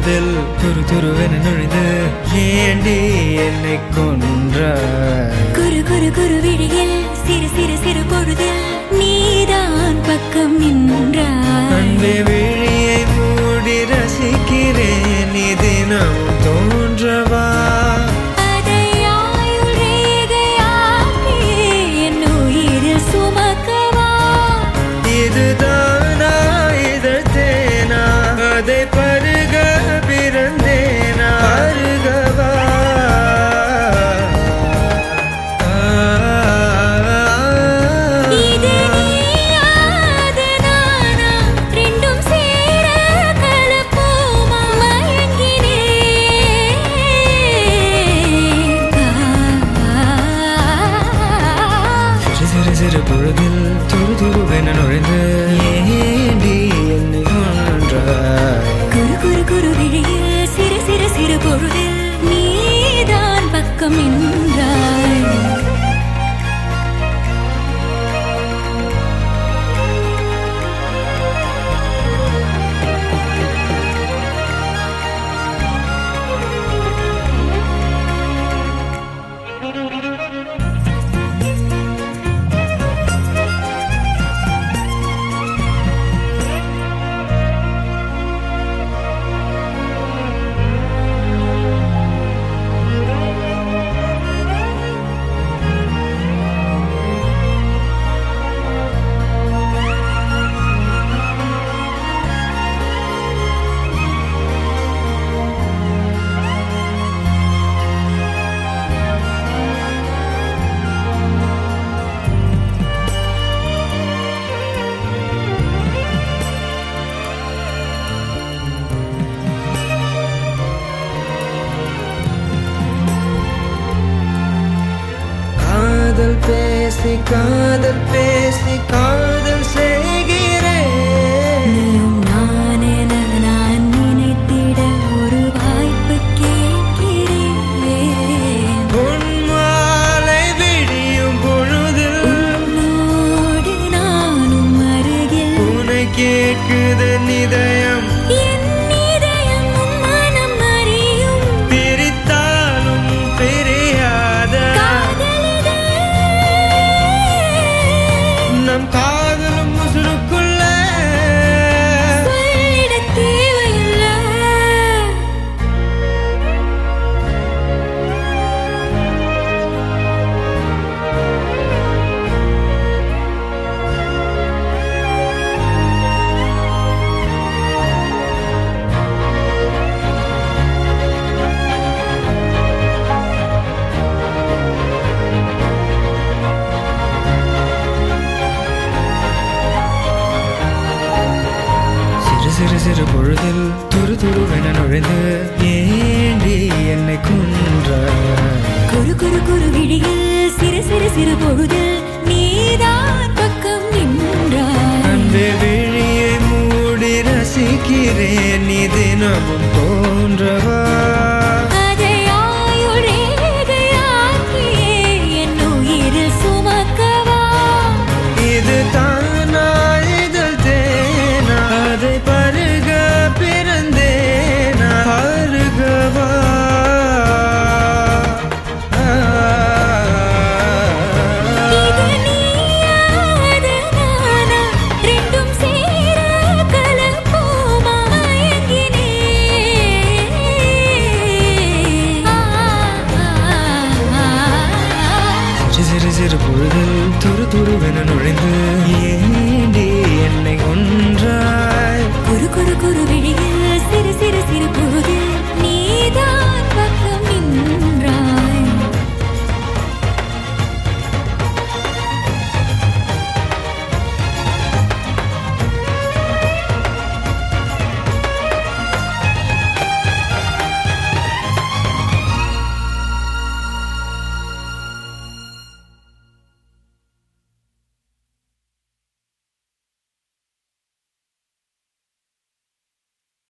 பொழுதில் துரு துருவென நுழைந்து ஏண்டி என்னை கொன்றாய் குரு குரு குரு விழியில் சிறு சிறு சிறு பொழுதில் நீதான் பக்கம் நின்றாய் அன்பே விழியை மூடி ரசிக்கிறேன் நீ தினம் தோன்றவா அதை ஆயுள் ரேகையாக்கி என் உயிரில் சுமக்கவா இதுதானா இதழ் தேனா அதை பருக பிறந்தேனா அருகவா இது நீயா, அது நானா? ரெண்டும் சேர கலப்போமா? மயங்கினேன். சிறு சிறு சிறு பொழுதில் துரு துருவென நுழைந்து ஏண்டி என்னை கொன்றாய் குரு குரு குரு விழியில் சிறு சிறு சிறு பொழுதில் நீதான் பக்கம் நின்றாய் காதல் பேசி காதல் பேசி காதல் செய்கிறேன் நீயும் நான் என நான் நினைத்திட ஒரு வாய்ப்பு கேட்கிறேன் பொன் மாலை விடியும் பொழுதில் உன்னோடு நானும் அருகில் உனை கேட்குது நிதயம் என் இதயம் உன் மனம் அறியும் பிரித்தாலும் பிரியாத காதலிதே. நம் காதலும் முசுருக்குள்ள சொல்லிடத் தேவையில்லை. சிறு சிறு சிறு பொழுதில் துரு துருவென நுழைந்து ஏண்டி என்னை கொன்றாய் குறு குறு குறு விழியில் சிறு சிறு சிறு பொழுதில் நீதான் பக்கம் நின்றாய் அன்பே விழியை மூடி ரசிக்கிறேன் நீ தினமும் தோன்றவா